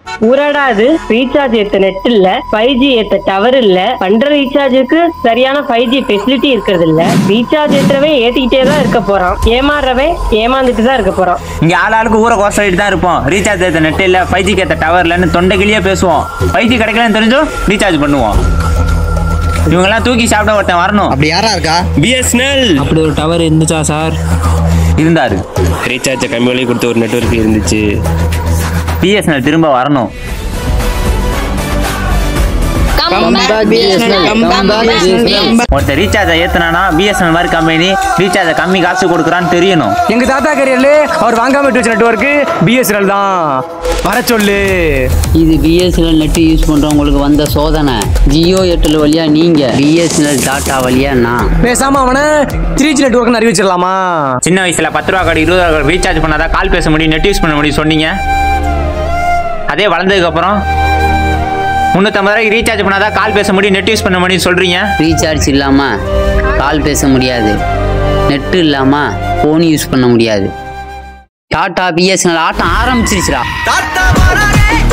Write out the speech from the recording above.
ஊராடா அது ரீசார்ஜ் ஏத்த நெட் இல்ல ஃபைவ் ஜி ஏத்த டவர் இல்ல பண்ற ரீசார்ஜுக்கு சரியான ஃபைவ் ஜி ஃபெசிலிட்டி இருக்கிறது இல்ல ரீசார்ஜ் ஏத்துறவன் ஏத்திக்கிட்டே தான் இருக்க போறான் ஏமாறுறவன் ஏமாந்துட்டு தான் இருக்க போறான் இங்க ஆள் ஆளுக்கு ஊரை கோச சொல்லிட்டு தான் இருப்போம் ரீசார்ஜ் ஏற்ற நெட் இல்ல ஃபைவ் ஜிக்கு ஏற்ற டவர் இல்லைன்னு தொண்டை கிளியே பேசுவோம் ஃபைவ் ஜி கிடைக்கலன்னு தெரிஞ்சும் ரீசார்ஜ் பண்ணுவோம் இவங்கெல்லாம் தூக்கி சாப்பிட ஒருத்தன் வரணும் அப்படி யாரா இருக்கா பிஎஸ்என்எல் அப்படி ஒரு டவர் இருந்துச்சா சார் இருந்தாரு ரீசார்ஜை கம்மி விலைக்கு கொடுத்த ஒரு நெட்வொர்க் இருந்துச்சு பிஎஸ்என்எல் திரும்ப வரணும் ஒருத்தர் ரீசார்ஜை ஏத்துனானா பிஎஸ்என்எல் மாதிரி கம்பெனி ரீசார்ஜை கம்மி காசு கொடுக்குறான்னு தெரியணும் எங்க தாத்தா கரியர்ல அவர் வாங்காம விட்டு வச்ச நெட்வொர்க் பிஎஸ்என்எல் தான் வர சொல்லு இது பிஎஸ்என்எல் நெட் யூஸ் பண்றவங்களுக்கு வந்த சோதனை ஜியோ ஏர்டெல் வழியா நீங்க பிஎஸ்என்எல் டாட்டா வழியா நான் பேசாம அவனை த்ரீ ஜி நெட்வொர்க் அறிவிச்சிடலாமா சின்ன வயசுல பத்து ரூபா கார்டு இருபது ரூபா கார்டு ரீசார்ஜ் பண்ணாதான் கால் பேச முடியும் நெட் யூஸ் பண்ண முடியும் சொன்னீங்க அதே வளர்ந்ததுக்கு அப்புறம் முந்நூற்றம்பது ரூபாய்க்கு ரீசார்ஜ் பண்ணாதான் கால் பேச முடியும் நெட் யூஸ் பண்ண முடியும் சொல்றீங்க ரீசார்ஜ் இல்லாம கால் பேச முடியாது நெட் இல்லாம ஃபோன் யூஸ் பண்ண முடியாது டாட்டா பிஎஸ்என்எல் ஆட்டம் ஆரம்பிச்சிருச்சுடா தாத்தா வரானே